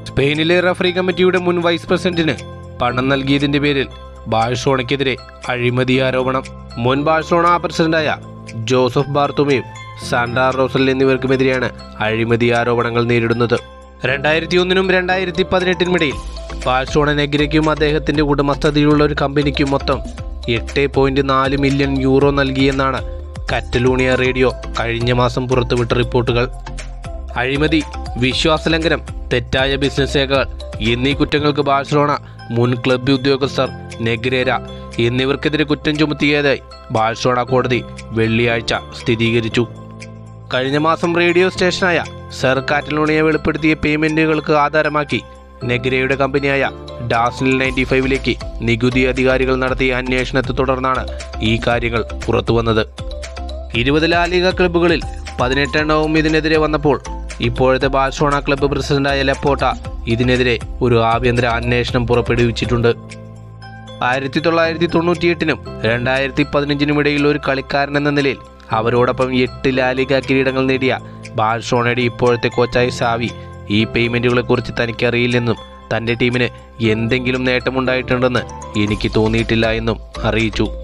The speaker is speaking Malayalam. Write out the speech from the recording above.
സ്പെയിനിലെ റഫറി കമ്മിറ്റിയുടെ മുൻ വൈസ് പ്രസിഡന്റിന് പണം നൽകിയതിന്റെ പേരിൽ ബാഴ്സോണയ്ക്കെതിരെ അഴിമതി ആരോപണം മുൻ ബാഴ്സോണ പ്രസിഡന്റായ ജോസഫ് ബാർത്തുമയും സാൻഡാ റോസൽ എന്നിവർക്കുമെതിരെയാണ് അഴിമതി ആരോപണങ്ങൾ നേരിടുന്നത് രണ്ടായിരത്തി ഒന്നിനും രണ്ടായിരത്തി പതിനെട്ടിനുമിടയിൽ ബാഴ്സോണ നെഗ്രയ്ക്കും അദ്ദേഹത്തിന്റെ ഉടമസ്ഥതയിലുള്ള ഒരു കമ്പനിക്കും മൊത്തം എട്ട് പോയിന്റ് നാല് മില്യൺ യൂറോ നൽകിയെന്നാണ് കറ്റലൂണിയ റേഡിയോ കഴിഞ്ഞ മാസം പുറത്തുവിട്ട റിപ്പോർട്ടുകൾ അഴിമതി വിശ്വാസലംഘനം തെറ്റായ ബിസിനസ് രേഖകൾ എന്നീ കുറ്റങ്ങൾക്ക് ബാഴ്സലോണ മുൻ ക്ലബ്ബ് ഉദ്യോഗസ്ഥർ നെഗ്രേര എന്നിവർക്കെതിരെ കുറ്റം ചുമത്തിയതായി ബാഴ്സലോണ കോടതി വെള്ളിയാഴ്ച സ്ഥിരീകരിച്ചു കഴിഞ്ഞ മാസം റേഡിയോ സ്റ്റേഷനായ സെർ കാറ്റലോണിയ വെളിപ്പെടുത്തിയ പേയ്മെന്റുകൾക്ക് ആധാരമാക്കി നെഗ്രയുടെ കമ്പനിയായ ഡാസ്നിൽ നയൻറ്റി ഫൈവിലേക്ക് നികുതി അധികാരികൾ നടത്തിയ അന്വേഷണത്തെ തുടർന്നാണ് ഈ കാര്യങ്ങൾ പുറത്തുവന്നത് ഇരുപത് ലാലിക ക്ലബ്ബുകളിൽ പതിനെട്ടെണ്ണവും ഇതിനെതിരെ വന്നപ്പോൾ ഇപ്പോഴത്തെ ബാഴ്സോണ ക്ലബ്ബ് പ്രസിഡന്റായ ലെപ്പോട്ട ഇതിനെതിരെ ഒരു ആഭ്യന്തര അന്വേഷണം പുറപ്പെടുവിച്ചിട്ടുണ്ട് ആയിരത്തി തൊള്ളായിരത്തി തൊണ്ണൂറ്റിയെട്ടിനും രണ്ടായിരത്തി പതിനഞ്ചിനും ഇടയിൽ ഒരു കളിക്കാരൻ എന്ന നിലയിൽ അവരോടൊപ്പം എട്ട് ലാലിക കിരീടങ്ങൾ നേടിയ ബാഴ്സോണയുടെ ഇപ്പോഴത്തെ കോച്ചായ സാവി ഈ പേയ്മെന്റുകളെക്കുറിച്ച് തനിക്കറിയില്ലെന്നും തൻ്റെ ടീമിന് എന്തെങ്കിലും നേട്ടമുണ്ടായിട്ടുണ്ടെന്ന് എനിക്ക് തോന്നിയിട്ടില്ല എന്നും അറിയിച്ചു